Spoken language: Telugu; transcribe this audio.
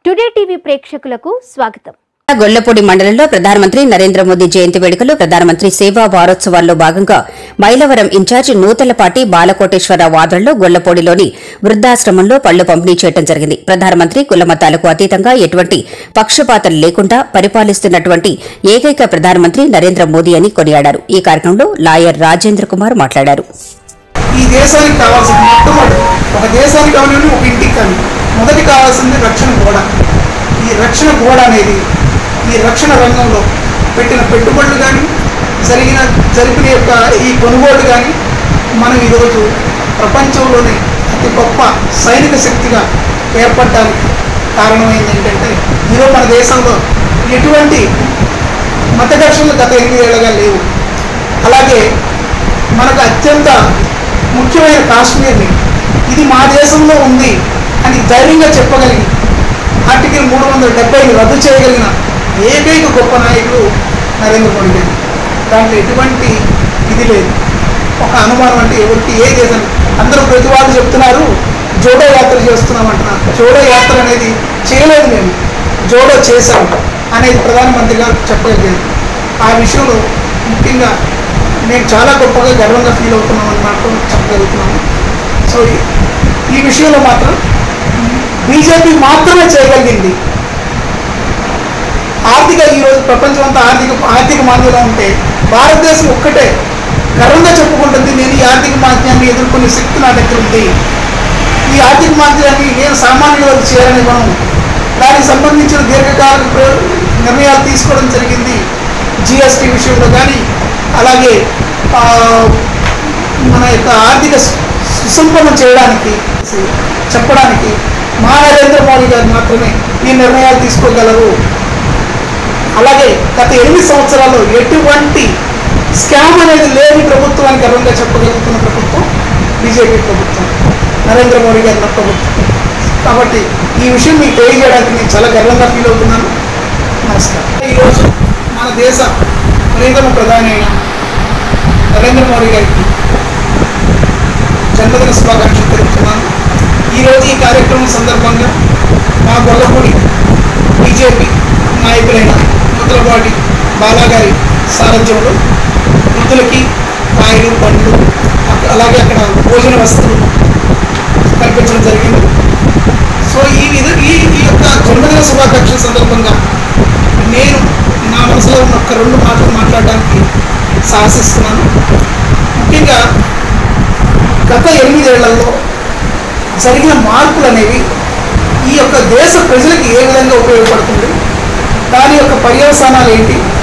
టుడే టీవీ ప్రేక్షకులకు స్వాగతం గొల్లపూడి మండలంలో ప్రధానమంత్రి నరేంద్ర మోదీ జయంతి వేడుకలు ప్రధానమంత్రి సేవా వారోత్సవాల్లో భాగంగా మైలవరం ఇన్ఛార్జ్ నూతలపాటి బాలకోటేశ్వరరావు ఆధ్వర్యంలో గొల్లపూడిలోని వృద్ధాశ్రమంలో పళ్లు పంపిణీ చేయడం జరిగింది ప్రధానమంత్రి కులమతాలకు అతీతంగా ఎటువంటి పక్షపాతం లేకుండా పరిపాలిస్తున్నటువంటి ఏకైక ప్రధానమంత్రి నరేంద్ర మోదీ అని కొనియాడారు ఈ కార్యక్రమంలో లాయర్ రాజేంద్ర కుమార్ మాట్లాడారు ఈ దేశానికి కావాల్సింది మొట్టమొదటి ఒక దేశానికి కావాలని ఒక ఇంటికి కాదు మొదటి కావాల్సింది రక్షణ గోడ ఈ రక్షణ గోడ అనేది ఈ రక్షణ రంగంలో పెట్టిన పెట్టుబడులు కానీ జరిగిన జరిపిన యొక్క ఈ కొనుగోలు కానీ మనం ఈరోజు ప్రపంచంలోనే అతి గొప్ప సైనిక శక్తిగా ఏర్పడడానికి కారణమైంది ఏంటంటే ఈరోజు మన దేశంలో ఎటువంటి మత ఘర్షణలు గత ఎనిమిదేళ్లుగా లేవు అలాగే మనకు అత్యంత ముఖ్యమైన కాశ్మీర్ని ఇది మా దేశంలో ఉంది అని ధైర్యంగా చెప్పగలిగి ఆర్టికల్ మూడు వందల డెబ్బైని రద్దు చేయగలిగిన ఏకైక గొప్ప నాయకుడు నరేంద్ర మోడీ గారు దాంట్లో ఎటువంటి ఇది లేదు ఒక అనుమానం అంటే ఎవరికి ఏ దేశం అందరూ ప్రతి వాళ్ళు చెప్తున్నారు జోడో యాత్ర చేస్తున్నాం అంటున్నారు జోడో యాత్ర అనేది చేయలేదు మేము జోడో చేశాం అనేది ప్రధానమంత్రి గారు చెప్పగలిగారు ఆ విషయంలో ముఖ్యంగా మేము చాలా గొప్పగా గర్వంగా ఫీల్ అవుతున్నామని మాత్రం చెప్పగలుగుతున్నాము సో ఈ- ఈ విషయంలో మాత్రం బీజేపీ మాత్రమే చేయగలిగింది ఆర్థిక ఈరోజు ప్రపంచం అంతా ఆర్థిక ఆర్థిక మాంద్యంలో ఉంటే భారతదేశం ఒక్కటే గర్వంగా చెప్పుకుంటుంది నేను ఈ ఆర్థిక మాంద్యాన్ని ఎదుర్కొనే శక్తి నా దగ్గర ఉంది ఈ ఆర్థిక మాంద్యాన్ని నేను సామాన్యుల వరకు చేయాలని మనం దానికి సంబంధించిన దీర్ఘకాలిక ప్ర- నిర్ణయాలు తీసుకోవడం జరిగింది జిఎస్టీ విషయంలో కానీ అలాగే ఆ, మన యొక్క ఆర్థిక సు- సుసంపన్నం చేయడానికి చెప్పడానికి మా నరేంద్ర మోడీ గారు మాత్రమే ఈ నిర్ణయాలు తీసుకోగలరు అలాగే గత ఎనిమిది సంవత్సరాల్లో ఎటువంటి స్కామ్ అనేది లేని ప్రభుత్వానికి గర్వంగా చెప్పగలుగుతున్న ప్రభుత్వం బీజేపీ ప్రభుత్వం నరేంద్ర మోడీ గారి ప్రభుత్వం కాబట్టి ఈ విషయం మీకు తెలియజేయడానికి నేను చాలా గర్వంగా ఫీల్ అవుతున్నాను నమస్కారం ఈరోజు మన దేశ ప్రియతమ ప్రధాని అయిన నరేంద్ర మోడీ గారికి జన్మదిన శుభాకాంక్షలు తెలుపుతున్నాను ఈరోజు ఈ కార్యక్రమం సందర్భంగా మా గొల్లపూడి బీజేపీ నాయకులైన ముద్రపాటి బాలాగారి సారథ్యంలో వృద్ధులకి కాయలు పండ్లు అక్క- అలాగే అక్కడ భోజన వస్తువులు కల్పించడం జరిగింది సో ఈ విధ ఈ ఈ యొక్క జన్మదిన శుభాకాంక్షల సందర్భంగా నేను నా మనసులో ఉన్న ఒక రెండు మాటలు మాట్లాడడానికి సాహసిస్తున్నాను ముఖ్యంగా గత ఎనిమిదేళ్లలో జరిగిన మార్పులు అనేవి ఈ యొక్క దేశ ప్రజలకు ఏ విధంగా ఉపయోగపడుతుంది దాని యొక్క పర్యవసానాలు ఏంటి